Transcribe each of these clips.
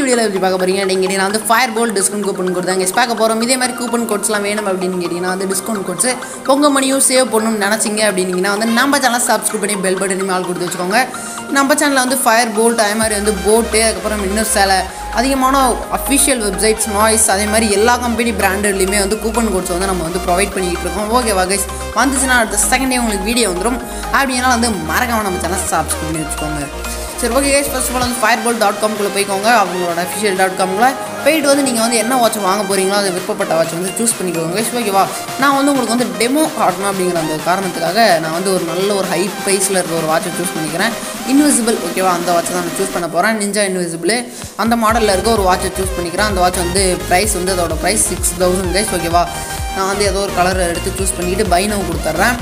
வீடியோவில் எப்படி பார்க்க போறீங்க நீங்கள் நான் வந்து ஃபயர் போல் டிஸ்கவுண்ட் கூப்பன் கொடுத்தாங்க பார்க்க போகிறோம் இதே மாதிரி கூப்பன் கோட்ஸ்லாம் வேணும் அப்படின்னு கேட்டிங்கன்னா வந்து டிஸ்கவுண்ட் கோட்ஸ் பொங்க மணியும் சேவ் பண்ணணும்னு நினச்சிங்க அப்படின்னீங்கன்னா வந்து நம்ம சேனல் சப்ஸ்கிரைப் பண்ணி பெல் பட்டனையும் ஆள் கொடுத்து வச்சுக்கோங்க நம்ம சேனலில் வந்து ஃபயர் போல்ட் அதே மாதிரி வந்து போட்டு அதுக்கப்புறம் இன்னும் சில அதிகமான அஃபிஷியல் வெப்சைட்ஸ் நாய்ஸ் அதே மாதிரி எல்லா கம்பெனி பிராண்டட்லையுமே வந்து கூப்பன் கோட்ஸ் வந்து நம்ம வந்து ப்ரொவைட் பண்ணிக்கிட்டு இருக்கோம் ஓகே வகைஸ் வந்துச்சுன்னா அடுத்த செகண்ட் டே உங்களுக்கு வீடியோ வந்துடும் அப்படின்னா வந்து மறக்காம நம்ம சேனல் சப்ஸ்கிரைப் பண்ணி வச்சுக்கோங்க சரி okay guys first of all வந்து ஃபயர் போல் டாட் காம்குள்ளே போய்க்கோங்க அவங்களோட அஃபிஷியல் டாட் காமில் போயிட்டு வந்து நீங்கள் வந்து என்ன வாட்ச் வாங்க போகிறீங்களோ அது விருப்பப்பட்ட வாட்ச் வந்து சூஸ் பண்ணிக்கோங்க கைஸ் ஓகேவா நான் வந்து உங்களுக்கு வந்து டெமோ காட்டணும் அப்படிங்கிற அந்த காரணத்துக்காக நான் வந்து ஒரு நல்ல ஒரு ஹை ப்ரைஸில் இருக்க ஒரு வாட்சை சூஸ் பண்ணிக்கிறேன் இன்விசிபிள் ஓகேவா அந்த வாட்சை தான் நான் சூஸ் பண்ண போகிறேன் நிஞ்சா இன்விசிபிள் அந்த மாடலில் இருக்க ஒரு வாட்சை சூஸ் பண்ணிக்கிறேன் அந்த வாட்ச் வந்து ப்ரைஸ் வந்து அதோட ப்ரைஸ் சிக்ஸ் தௌசண்ட் கைஸ் ஓகேவா நான் வந்து ஏதோ ஒரு கலர் எடுத்து சூஸ் பண்ணிக்கிட்டு பைனோ கொடுத்துட்றேன்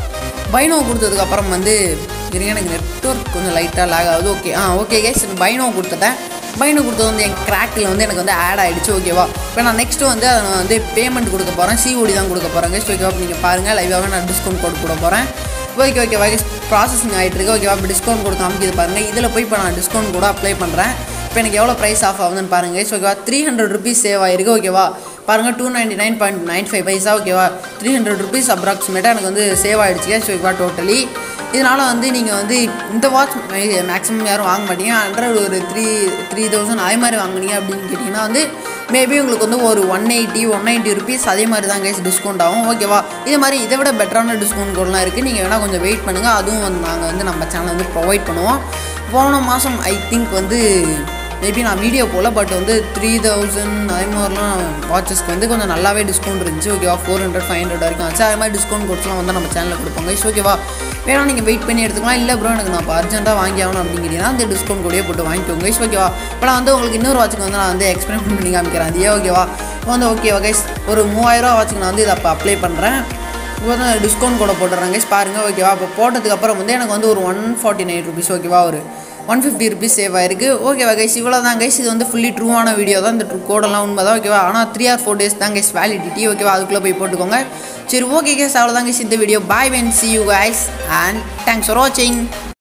பைனோ கொடுத்ததுக்கப்புறம் வந்து இருங்க எனக்கு நெட்ஒர்க் கொஞ்சம் லைட்டாக லேக் ஆகுது ஓகே ஆ ஓகே கைஸ் பைனோ கொடுத்துட்டேன் பைனோ கொடுத்தது வந்து என் கிராக்கில் வந்து எனக்கு வந்து ஆட் ஆகிடுச்சு ஓகேவா இப்போ நான் நெக்ஸ்ட்டு வந்து அதை நான் வந்து பேமெண்ட் கொடுக்க போகிறேன் சிஓடி தான் கொடுக்க போகிறேன் கைஸ் ஓகேவா நீங்கள் பாருங்கள் லைவாகவே நான் டிஸ்கவுண்ட் கோட் கொடுக்க போகிறேன் ஓகே ஓகே கைஸ் ப்ராசஸிங் ஆகிட்டு இருக்கு ஓகேவா இப்போ டிஸ்கவுண்ட் கொடுக்க காமிக்குது பாருங்கள் இதில் போய் இப்போ நான் டிஸ்கவுண்ட் கூட அப்ளை பண்ணுறேன் இப்போ எனக்கு எவ்வளோ ப்ரைஸ் ஆஃப் ஆகுதுன்னு பாருங்கள் கைஸ் ஓகேவா த்ரீ ஹண்ட்ரட் ருபீஸ் சேவ் ஆயிருக்கு ஓகேவா பாருங்கள் two ninety nine point nine five paisa ஓகேவா த்ரீ ஹண்ட்ரட் ருபீஸ் அப்ராக்சிமேட்டாக எனக்கு வந்து சேவ் ஆகிடுச்சு கேஸ் ஓகேவா டோட்டலி இதனால் வந்து நீங்கள் வந்து இந்த வாட்ச் மேக்ஸிமம் யாரும் வாங்க மாட்டீங்க ஹண்ட்ரட் ஒரு த்ரீ த்ரீ தௌசண்ட் அதே மாதிரி வாங்குனீங்க அப்படின்னு கேட்டிங்கன்னா வந்து மேபி உங்களுக்கு வந்து ஒரு one eighty one ninety rupees அதே மாதிரி தான் கைஸ் டிஸ்கவுண்ட் ஆகும் ஓகேவா இது மாதிரி இதை விட பெட்டரான டிஸ்கவுண்ட் கோட்லாம் இருக்குது நீங்கள் வேணால் கொஞ்சம் வெயிட் பண்ணுங்கள் அதுவும் வந்து நாங்கள் வந்து நம்ம சேனல் வந்து ப்ரொவைட் பண்ணுவோம் போன மாதம் ஐ திங்க் வந்து மேபி நான் வீடியோ போல் பட் வந்து த்ரீ தௌசண்ட் அதே மாதிரிலாம் வாட்சஸ்க்கு வந்து கொஞ்சம் நல்லாவே டிஸ்கவுண்ட் இருந்துச்சு ஓகேவா ஃபோர் ஹண்ட்ரட் ஃபைவ் ஹண்ட்ரட் வரைக்கும் ஆச்சு அது மாதிரி டிஸ்கவுண்ட் கோட்ஸ்லாம் வந்து நம்ம சேனலில் கொடுப்பாங்க ஸோ ஓகேவா வேணா நீங்கள் வெயிட் பண்ணி எடுத்துக்கலாம் இல்லை ப்ரோ எனக்கு நான் இப்போ அர்ஜென்ட்டாக வாங்கி ஆகணும் அப்படிங்கிறீங்கன்னா அந்த டிஸ்கவுண்ட் கூடயே போட்டு வாங்கிக்கோங்க கைஸ் ஓகேவா இப்போ நான் வந்து உங்களுக்கு இன்னொரு வாட்சுக்கு வந்து நான் வந்து எக்ஸ்பிளைன் பண்ணி காமிக்கிறேன் அது ஏன் ஓகேவா இப்போ வந்து ஓகேவா கைஸ் ஒரு மூவாயிரரூவா வாட்சுக்கு நான் வந்து இதை அப்போ அப்ளை பண்ணுறேன் இப்போ வந்து டிஸ்கவுண்ட் கூட போட்டுறேன் கைஸ் பாருங்கள் ஓகேவா இப்போ போட்டதுக்கப்புறம் வந்து எனக்கு வந்து ஒரு ஒன் ஃபார்ட்டி நைன் ருபீஸ் ஓகேவா ஒரு ஒன் ஃபிஃப்டி ருபீஸ் சேவ் ஆயிருக்கு ஓகேவா கைஸ் இவ்வளோ தான் கைஸ் இது வந்து ஃபுல்லி ட்ரூவான வீடியோ தான் இந்த ட்ரூ கோடெல்லாம் உண்மை தான் ஓகேவா ஆனால் த்ரீ ஆர் ஃபோர் டேஸ் தான் கைஸ் வேலிடிட்டி ஓகேவா அதுக்குள்ளே போய் போட்டுக்கோங்க சரி ஓகே கைஸ் அவ்வளோதான் கைஸ் இந்த video bye when see you guys and thanks for வாட்சிங்